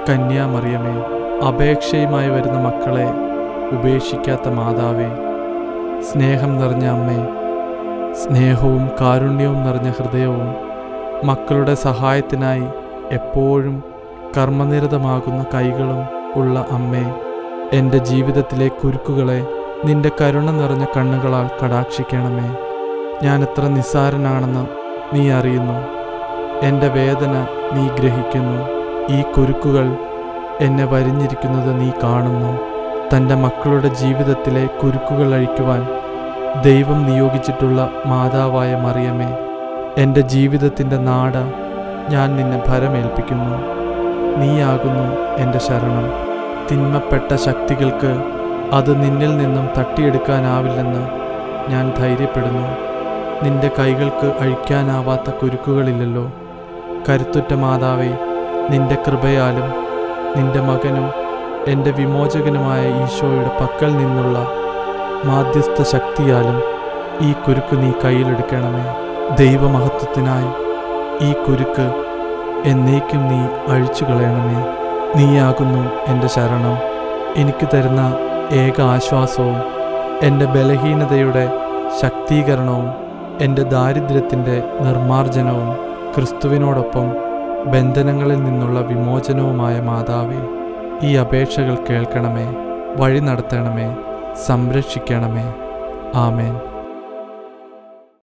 കന്യാമറിയമേ അപേക്ഷയുമായി വരുന്ന മക്കളെ ഉപേക്ഷിക്കാത്ത മാതാവേ സ്നേഹം നിറഞ്ഞ അമ്മേ സ്നേഹവും കാരുണ്യവും നിറഞ്ഞ ഹൃദയവും മക്കളുടെ സഹായത്തിനായി എപ്പോഴും കർമ്മനിരതമാകുന്ന കൈകളും ഉള്ള അമ്മേ എൻ്റെ ജീവിതത്തിലെ കുരുക്കുകളെ നിന്റെ കരുണ നിറഞ്ഞ കണ്ണുകളാൽ കടാക്ഷിക്കണമേ ഞാൻ എത്ര നിസ്സാരനാണെന്ന് നീ അറിയുന്നു എൻ്റെ വേദന നീ ഗ്രഹിക്കുന്നു ഈ കുരുക്കുകൾ എന്നെ വരിഞ്ഞിരിക്കുന്നത് നീ കാണുന്നു തൻ്റെ മക്കളുടെ ജീവിതത്തിലെ കുരുക്കുകൾ അഴിക്കുവാൻ ദൈവം നിയോഗിച്ചിട്ടുള്ള മാതാവായ മറിയമേ എൻ്റെ ജീവിതത്തിൻ്റെ നാട ഞാൻ നിന്നെ ഭരമേൽപ്പിക്കുന്നു നീയാകുന്നു എൻ്റെ ശരണം തിന്മപ്പെട്ട ശക്തികൾക്ക് അത് നിന്നിൽ നിന്നും തട്ടിയെടുക്കാനാവില്ലെന്ന് ഞാൻ ധൈര്യപ്പെടുന്നു നിന്റെ കൈകൾക്ക് അഴിക്കാനാവാത്ത കുരുക്കുകളില്ലല്ലോ കരുത്തുറ്റ മാതാവേ നിന്റെ കൃപയാലും നിന്റെ മകനും എൻ്റെ വിമോചകനുമായ ഈശോയുടെ പക്കൽ നിന്നുള്ള മാധ്യസ്ഥ ശക്തിയാലും ഈ കുരുക്ക് നീ കയ്യിലെടുക്കണമേ ദൈവമഹത്വത്തിനായി ഈ കുരുക്ക് എന്നേക്കും നീ അഴിച്ചു കളയണമേ നീയാകുന്നു എൻ്റെ ശരണം എനിക്ക് തരുന്ന ഏക ആശ്വാസവും എൻ്റെ ബലഹീനതയുടെ ശക്തീകരണവും എൻ്റെ ദാരിദ്ര്യത്തിൻ്റെ നിർമാർജനവും ക്രിസ്തുവിനോടൊപ്പം ബന്ധനങ്ങളിൽ നിന്നുള്ള വിമോചനവുമായ മാതാവേ ഈ അപേക്ഷകൾ കേൾക്കണമേ വഴി നടത്തണമേ സംരക്ഷിക്കണമേ ആമേൻ